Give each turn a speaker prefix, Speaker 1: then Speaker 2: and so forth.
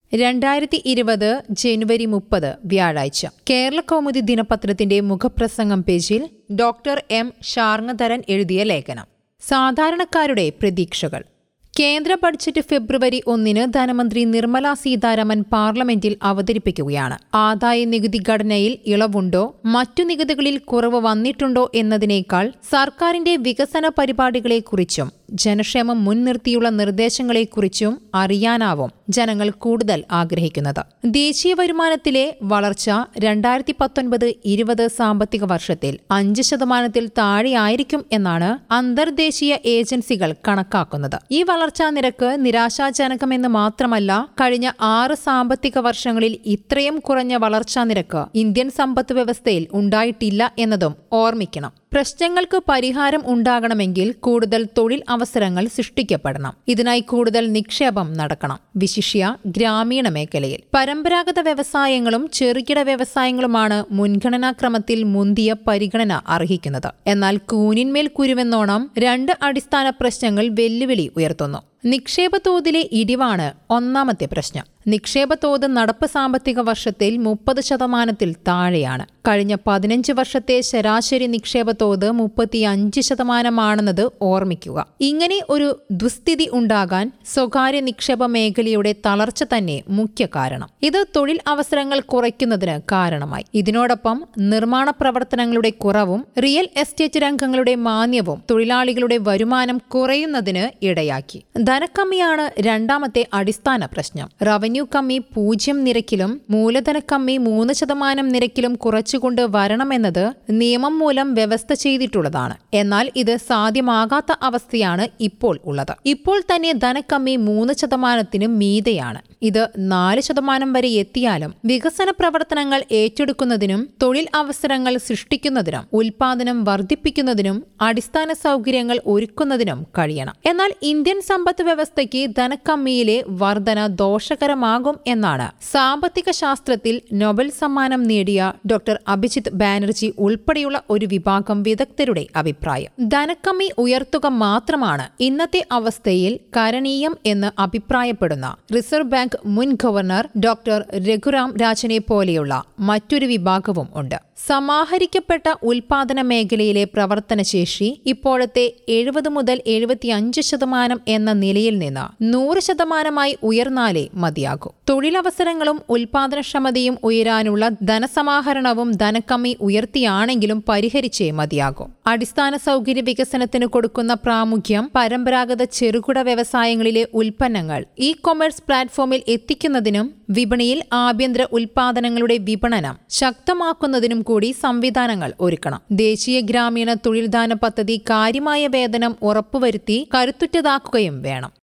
Speaker 1: രണ്ടായിരത്തി ഇരുപത് ജനുവരി മുപ്പത് വ്യാഴാഴ്ച കേരള കൗമുദി ദിനപത്രത്തിന്റെ മുഖപ്രസംഗം പേജിൽ ഡോക്ടർ എം ഷാർങ്ങധരൻ എഴുതിയ ലേഖനം സാധാരണക്കാരുടെ പ്രതീക്ഷകൾ കേന്ദ്ര ബഡ്ജറ്റ് ഫെബ്രുവരി ഒന്നിന് ധനമന്ത്രി നിർമ്മല സീതാരാമൻ പാർലമെന്റിൽ അവതരിപ്പിക്കുകയാണ് ആദായ നികുതി ഘടനയിൽ ഇളവുണ്ടോ മറ്റു നികുതികളിൽ കുറവ് വന്നിട്ടുണ്ടോ എന്നതിനേക്കാൾ സർക്കാരിന്റെ വികസന പരിപാടികളെക്കുറിച്ചും ജനക്ഷേമം മുൻനിർത്തിയുള്ള നിർദ്ദേശങ്ങളെക്കുറിച്ചും അറിയാനാവും ജനങ്ങൾ കൂടുതൽ ആഗ്രഹിക്കുന്നത് ദേശീയ വരുമാനത്തിലെ വളർച്ച രണ്ടായിരത്തി പത്തൊൻപത് ഇരുപത് സാമ്പത്തിക വർഷത്തിൽ അഞ്ച് ശതമാനത്തിൽ താഴെയായിരിക്കും എന്നാണ് അന്തർദേശീയ ഏജൻസികൾ കണക്കാക്കുന്നത് ഈ വളർച്ചാ നിരക്ക് നിരാശാജനകമെന്ന് മാത്രമല്ല കഴിഞ്ഞ ആറ് സാമ്പത്തിക വർഷങ്ങളിൽ ഇത്രയും കുറഞ്ഞ വളർച്ചാ നിരക്ക് ഇന്ത്യൻ സമ്പദ് വ്യവസ്ഥയിൽ ഉണ്ടായിട്ടില്ല എന്നതും ഓർമ്മിക്കണം പ്രശ്നങ്ങൾക്ക് പരിഹാരം ഉണ്ടാകണമെങ്കിൽ കൂടുതൽ തൊഴിൽ അവസരങ്ങൾ സൃഷ്ടിക്കപ്പെടണം ഇതിനായി കൂടുതൽ നിക്ഷേപം നടക്കണം വിശിഷ്യ ഗ്രാമീണ മേഖലയിൽ പരമ്പരാഗത വ്യവസായങ്ങളും ചെറുകിട വ്യവസായങ്ങളുമാണ് മുൻഗണനാക്രമത്തിൽ മുന്തിയ പരിഗണന അർഹിക്കുന്നത് എന്നാൽ കൂനിന്മേൽ കുരുവെന്നോണം രണ്ട് അടിസ്ഥാന പ്രശ്നങ്ങൾ വെല്ലുവിളി ഉയർത്തുന്നു നിക്ഷേപ തോതിലെ ഇടിവാണ് ഒന്നാമത്തെ പ്രശ്നം നിക്ഷേപ തോത് നടപ്പ് സാമ്പത്തിക വർഷത്തിൽ മുപ്പത് ശതമാനത്തിൽ താഴെയാണ് കഴിഞ്ഞ പതിനഞ്ച് വർഷത്തെ ശരാശരി നിക്ഷേപ തോത് മുപ്പത്തിയഞ്ച് ശതമാനമാണെന്നത് ഓർമ്മിക്കുക ഇങ്ങനെ ഒരു ദുസ്ഥിതി ഉണ്ടാകാൻ സ്വകാര്യ നിക്ഷേപ മേഖലയുടെ തളർച്ച തന്നെ മുഖ്യ കാരണം ഇത് തൊഴിൽ അവസരങ്ങൾ കുറയ്ക്കുന്നതിന് കാരണമായി ഇതിനോടൊപ്പം നിർമ്മാണ പ്രവർത്തനങ്ങളുടെ കുറവും റിയൽ എസ്റ്റേറ്റ് രംഗങ്ങളുടെ മാന്യവും തൊഴിലാളികളുടെ വരുമാനം കുറയുന്നതിന് ഇടയാക്കി ധനക്കമ്മിയാണ് രണ്ടാമത്തെ അടിസ്ഥാന പ്രശ്നം റവന്യൂ കമ്മി പൂജ്യം നിരക്കിലും മൂലധന കമ്മി മൂന്ന് ശതമാനം നിരക്കിലും കുറച്ചുകൊണ്ട് വരണമെന്നത് നിയമം മൂലം വ്യവസ്ഥ ചെയ്തിട്ടുള്ളതാണ് എന്നാൽ ഇത് സാധ്യമാകാത്ത അവസ്ഥയാണ് ഇപ്പോൾ ഉള്ളത് ഇപ്പോൾ തന്നെ ധനക്കമ്മി മൂന്ന് ശതമാനത്തിന് മീതെയാണ് ഇത് നാല് ശതമാനം വരെ എത്തിയാലും വികസന പ്രവർത്തനങ്ങൾ ഏറ്റെടുക്കുന്നതിനും തൊഴിൽ അവസരങ്ങൾ സൃഷ്ടിക്കുന്നതിനും ഉൽപാദനം വർദ്ധിപ്പിക്കുന്നതിനും അടിസ്ഥാന സൗകര്യങ്ങൾ ഒരുക്കുന്നതിനും കഴിയണം എന്നാൽ ഇന്ത്യൻ സമ്പദ് വ്യവസ്ഥയ്ക്ക് ധനക്കമ്മിയിലെ വർധന ദോഷകരമാകും എന്നാണ് സാമ്പത്തിക ശാസ്ത്രത്തിൽ നൊബൽ സമ്മാനം നേടിയ ഡോക്ടർ അഭിജിത്ത് ബാനർജി ഉൾപ്പെടെയുള്ള ഒരു വിഭാഗം വിദഗ്ധരുടെ അഭിപ്രായം ധനക്കമ്മി ഉയർത്തുക മാത്രമാണ് ഇന്നത്തെ അവസ്ഥയിൽ കരണീയം എന്ന് അഭിപ്രായപ്പെടുന്ന റിസർവ് ബാങ്ക് മുൻ ഗവർണർ ഡോക്ടർ രഘുറാം രാജനെ പോലെയുള്ള മറ്റൊരു വിഭാഗവും ഉണ്ട് സമാഹരിക്കപ്പെട്ട ഉൽപാദന മേഖലയിലെ പ്രവർത്തനശേഷി ഇപ്പോഴത്തെ എഴുപത് മുതൽ എഴുപത്തിയഞ്ച് ശതമാനം എന്ന നിലയിൽ നിന്ന് നൂറ് ശതമാനമായി ഉയർന്നാലേ മതിയാകൂ തൊഴിലവസരങ്ങളും ഉൽപാദനക്ഷമതയും ഉയരാനുള്ള ധനസമാഹരണവും ധനക്കമ്മി ഉയർത്തിയാണെങ്കിലും പരിഹരിച്ചേ മതിയാകൂ അടിസ്ഥാന സൗകര്യ വികസനത്തിന് കൊടുക്കുന്ന പ്രാമുഖ്യം പരമ്പരാഗത ചെറുകിട വ്യവസായങ്ങളിലെ ഉൽപ്പന്നങ്ങൾ ഇ കൊമേഴ്സ് പ്ലാറ്റ്ഫോമിൽ എത്തിക്കുന്നതിനും വിപണിയിൽ ആഭ്യന്തര ഉൽപാദനങ്ങളുടെ വിപണനം ശക്തമാക്കുന്നതിനും കൂടി സംവിധാനങ്ങൾ ഒരുക്കണം ദേശീയ ഗ്രാമീണ തൊഴിൽദാന പദ്ധതി കാര്യമായ വേതനം ഉറപ്പുവരുത്തി കരുത്തുറ്റതാക്കുകയും വേണം